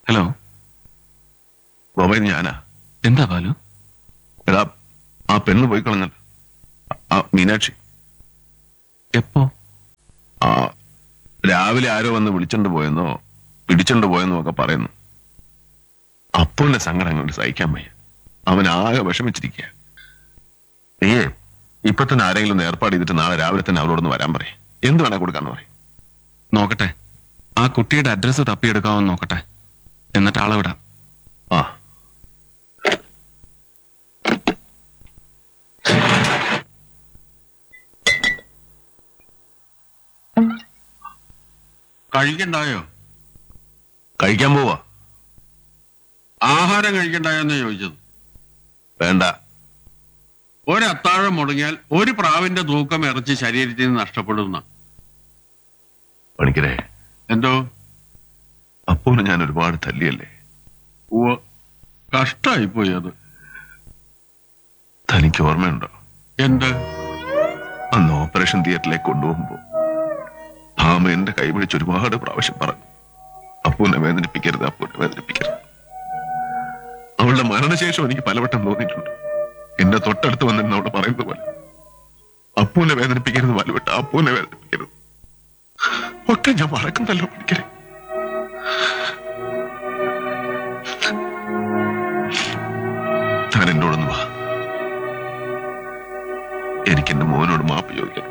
hello Gopan ഞാനാ എന്താ ബാലു എടാ ആ പെണ്ണ് പോയി കളഞ്ഞത് ആ മീനാക്ഷി എപ്പോ ആ രാവിലെ ആരോ വന്ന് വിളിച്ചോണ്ട് പോയെന്നോ പിടിച്ചോണ്ട് പോയെന്നോ ഒക്കെ പറയുന്നു അപ്പുവിന്റെ സങ്കടം കൊണ്ട് സഹിക്കാൻ വയ്യ അവൻ ആകെ വിഷമിച്ചിരിക്കുക നീയേ ഇപ്പൊ തന്നെ ആരെങ്കിലും ഒന്ന് ഏർപ്പാട് ചെയ്തിട്ട് നാളെ രാവിലെ തന്നെ അവളോടൊന്ന് വരാൻ പറയും എന്ത് വേണേ കൊടുക്കാന്ന് പറയും നോക്കട്ടെ ആ കുട്ടിയുടെ അഡ്രസ്സ് തപ്പിയെടുക്കാമെന്ന് നോക്കട്ടെ എന്നിട്ട് ആളെ വിടാം ആ കഴിക്കണ്ടായോ കഴിക്കാൻ പോവാ ആഹാരം കഴിക്കണ്ടായോന്ന് ചോദിച്ചത് വേണ്ട ഒരു അത്താഴം മുടങ്ങിയാൽ ഒരു പ്രാവിന്റെ തൂക്കം ഇറച്ചി ശരീരത്തിൽ നിന്ന് നഷ്ടപ്പെടുന്ന പണിക്കരെ എന്തോ അപ്പൂനെ ഞാൻ ഒരുപാട് തല്ലിയല്ലേ ഉവ്വ് കഷ്ടായി പോയി അത് തനിക്ക് ഓർമ്മയുണ്ടോ എന്ത് അന്ന് ഓപ്പറേഷൻ തിയേറ്ററിലേക്ക് കൊണ്ടുപോകുമ്പോ ഭാമ എന്റെ കൈ പിടിച്ച് ഒരുപാട് പ്രാവശ്യം പറഞ്ഞു അപ്പൂനെ വേദനിപ്പിക്കരുത് അപ്പൂനെ വേദനിപ്പിക്കരുത് അവളുടെ മരണശേഷം എനിക്ക് പലവട്ടം തോന്നിയിട്ടുണ്ട് എന്റെ തൊട്ടടുത്ത് വന്നിരുന്ന അവള് പറയുന്നത് പോലെ അപ്പൂനെ വേദനിപ്പിക്കരുത് വലുവിട്ട അപ്പൂനെ വേദനിപ്പിക്കരുത് ഒക്കെ ഞാൻ മറക്കുന്നല്ലോ പഠിക്കരുത് താൻ എന്നോടൊന്ന് വാ എനിക്ക് എന്റെ മോനോട് മാപ്പ് ചോദിക്കണം